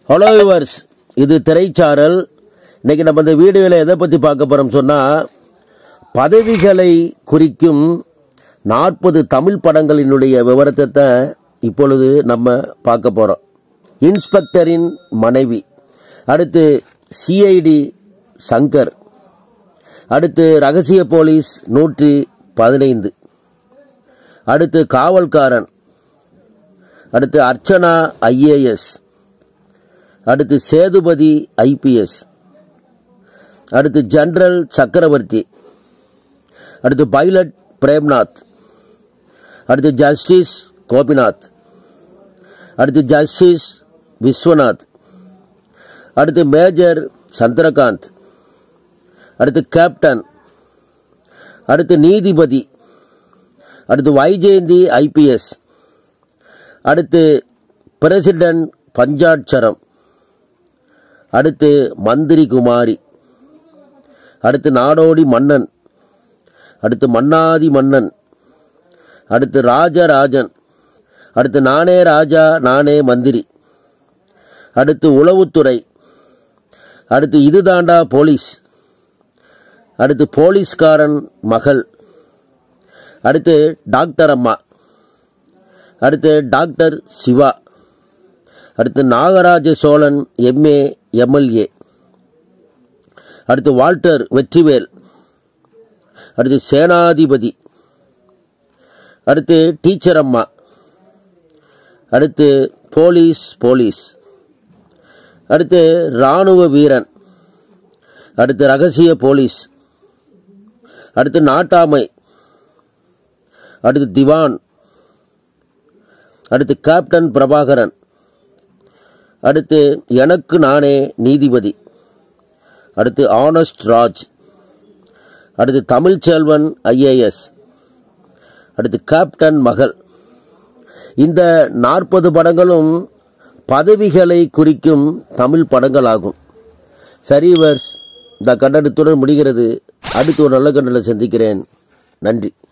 hello viewers இது திரைச்சாரல் இன்னைக்கு நம்ம இந்த வீடியோவில் எதை பற்றி பார்க்க போகிறோம் சொன்னால் பதவிகளை குறிக்கும் நாற்பது தமிழ் படங்களினுடைய விவரத்தை தான் இப்பொழுது நம்ம பார்க்க போகிறோம் இன்ஸ்பெக்டரின் மனைவி அடுத்து சிஐடி சங்கர் அடுத்து ரகசிய போலீஸ் நூற்றி பதினைந்து அடுத்து காவல்காரன் அடுத்து அர்ச்சனா ஐஏஎஸ் அடுத்து சேதுபதி ஐபிஎஸ் அடுத்து ஜெனரல் சக்கரவர்த்தி அடுத்து பைலட் பிரேம்நாத் அடுத்து ஜஸ்டிஸ் கோபிநாத் அடுத்து ஜஸ்டிஸ் விஸ்வநாத் அடுத்து மேஜர் சந்திரகாந்த் அடுத்து கேப்டன் அடுத்து நீதிபதி அடுத்து வைஜெயந்தி ஐபிஎஸ் அடுத்து பிரசிடென்ட் பஞ்சாட்சரம் அடுத்து மந்திரி குமாரி அடுத்து நாடோடி மன்னன் அடுத்து மன்னாதி மன்னன் அடுத்து ராஜராஜன் அடுத்து நானே ராஜா நானே மந்திரி அடுத்து உளவுத்துறை அடுத்து இதுதாண்டா போலீஸ் அடுத்து போலீஸ்காரன் மகள் அடுத்து டாக்டர் அம்மா அடுத்து டாக்டர் சிவா அடுத்து நாகராஜ சோழன் எம்ஏ எம்எல்ஏ அடுத்து வால்டர் வெற்றிவேல் அடுத்து சேனாதிபதி அடுத்து டீச்சர் அம்மா அடுத்து போலீஸ் போலீஸ் அடுத்து இராணுவ வீரன் அடுத்து ரகசிய போலீஸ் அடுத்து நாட்டாமை அடுத்து திவான் அடுத்து கேப்டன் பிரபாகரன் அடுத்து எனக்கு நானே நீதிபதி அடுத்து ஆனஸ்ட் ராஜ் அடுத்து தமிழ்ச்செல்வன் ஐஏஎஸ் அடுத்து கேப்டன் மகள் இந்த நாற்பது படங்களும் பதவிகளை குறிக்கும் தமிழ் படங்களாகும் சரிவர்ஸ் இந்த கண்டனத்துடன் முடிகிறது அடுத்து ஒரு நல்ல கண்டனை சந்திக்கிறேன் நன்றி